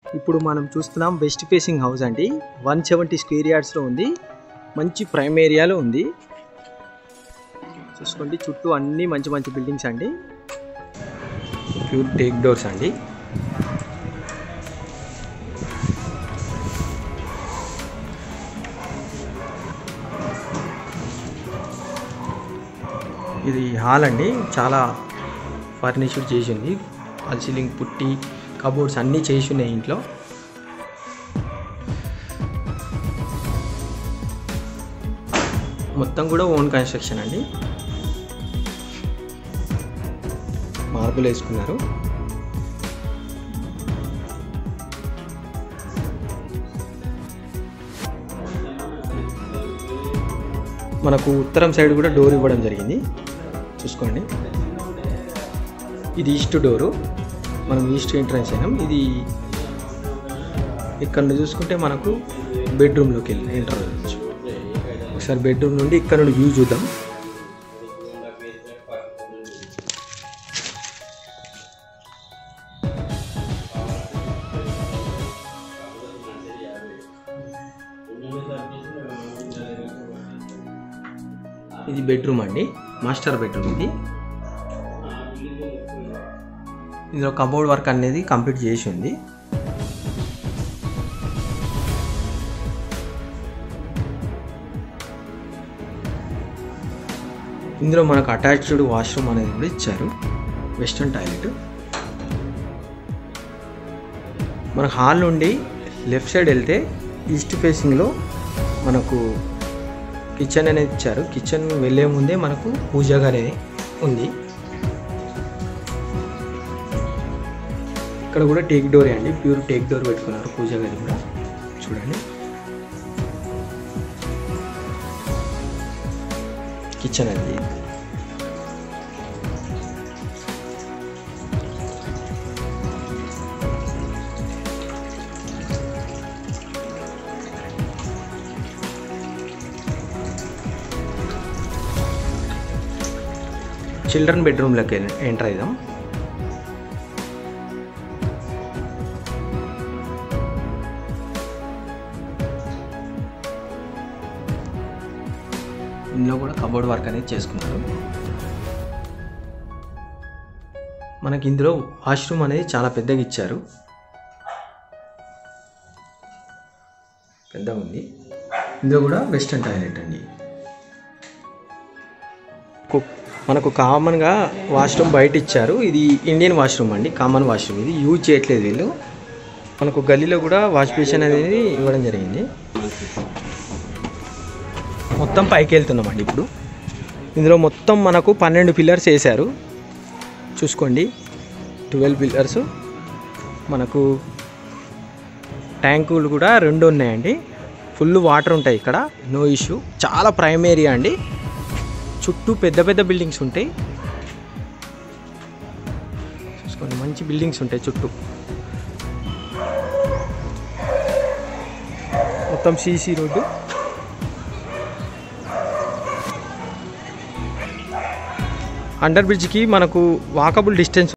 ఇప్పుడు మనం చూస్తున్నాం వెస్ట్ ఫేసింగ్ హౌస్ అండి వన్ సెవెంటీ స్క్వేర్ యార్డ్స్లో ఉంది మంచి ప్రైమ్ ఏరియాలో ఉంది చూసుకోండి చుట్టూ అన్ని మంచి మంచి బిల్డింగ్స్ అండి ప్యూర్ టేక్ డోర్స్ అండి ఇది హాల్ అండి చాలా ఫర్నిచర్ చేసి ఉంది ఫాల్ సీలింగ్ పుట్టి కబోర్డ్స్ అన్నీ చేసి ఉన్నాయి ఇంట్లో మొత్తం కూడా ఓన్ కన్స్ట్రక్షన్ అండి మార్బుల్ వేసుకున్నారు మనకు ఉత్తరం సైడ్ కూడా డోర్ ఇవ్వడం జరిగింది చూసుకోండి ఇది ఈస్ట్ డోరు మనం ఈస్ట్ ఎంట్రన్స్ అయినాం ఇది ఇక్కడ నుండి చూసుకుంటే మనకు బెడ్రూమ్లోకి వెళ్ళి ఎంటర్ అవ్వచ్చు ఒకసారి బెడ్రూమ్ నుండి ఇక్కడ నుండి వ్యూ చూద్దాం ఇది బెడ్రూమ్ అండి మాస్టర్ బెడ్రూమ్ ఇది ఇందులో కబోర్డ్ వర్క్ అనేది కంప్లీట్ చేసి ఉంది ఇందులో మనకు అటాచ్డ్ వాష్రూమ్ అనేది కూడా ఇచ్చారు వెస్ట్రన్ టాయిలెట్ మనకు హాల్ నుండి లెఫ్ట్ సైడ్ వెళ్తే ఈస్ట్ ఫేసింగ్లో మనకు కిచెన్ అనేది ఇచ్చారు కిచెన్ వెళ్ళే ముందే మనకు పూజ అనేది ఉంది ఇక్కడ కూడా టేక్ డోరే అండి ప్యూర్ టేక్ డోర్ పెట్టుకున్నారు పూజ గది కూడా చూడండి కిచెన్ అది చిల్డ్రన్ బెడ్రూమ్లోకి ఎంటర్ అయిదాం ఇందులో కూడా కబోర్డ్ వర్క్ అనేది చేసుకున్నారు మనకి ఇందులో వాష్రూమ్ అనేది చాలా పెద్దగా ఇచ్చారు పెద్దగా ఉంది ఇందులో కూడా వెస్టర్న్ టాయిలెట్ అండి కు- మనకు కామన్గా వాష్రూమ్ బయట ఇచ్చారు ఇది ఇండియన్ వాష్రూమ్ అండి కామన్ వాష్రూమ్ ఇది యూజ్ చేయట్లేదు వీళ్ళు మనకు గల్లీలో కూడా వాష్ బేసిన్ అనేది ఇవ్వడం జరిగింది మొత్తం పైకి వెళ్తున్నామండి ఇప్పుడు ఇందులో మొత్తం మనకు పన్నెండు పిల్లర్స్ వేశారు చూసుకోండి ట్వెల్వ్ పిల్లర్స్ మనకు ట్యాంకులు కూడా రెండు ఉన్నాయండి ఫుల్ వాటర్ ఉంటాయి ఇక్కడ నో ఇష్యూ చాలా ప్రైమ్ ఏరియా అండి చుట్టూ పెద్ద పెద్ద బిల్డింగ్స్ ఉంటాయి చూసుకోండి మంచి బిల్డింగ్స్ ఉంటాయి చుట్టూ మొత్తం సీసీ రోడ్డు అండర్ బ్రిడ్జ్కి మనకు వాకబుల్ డిస్టెన్స్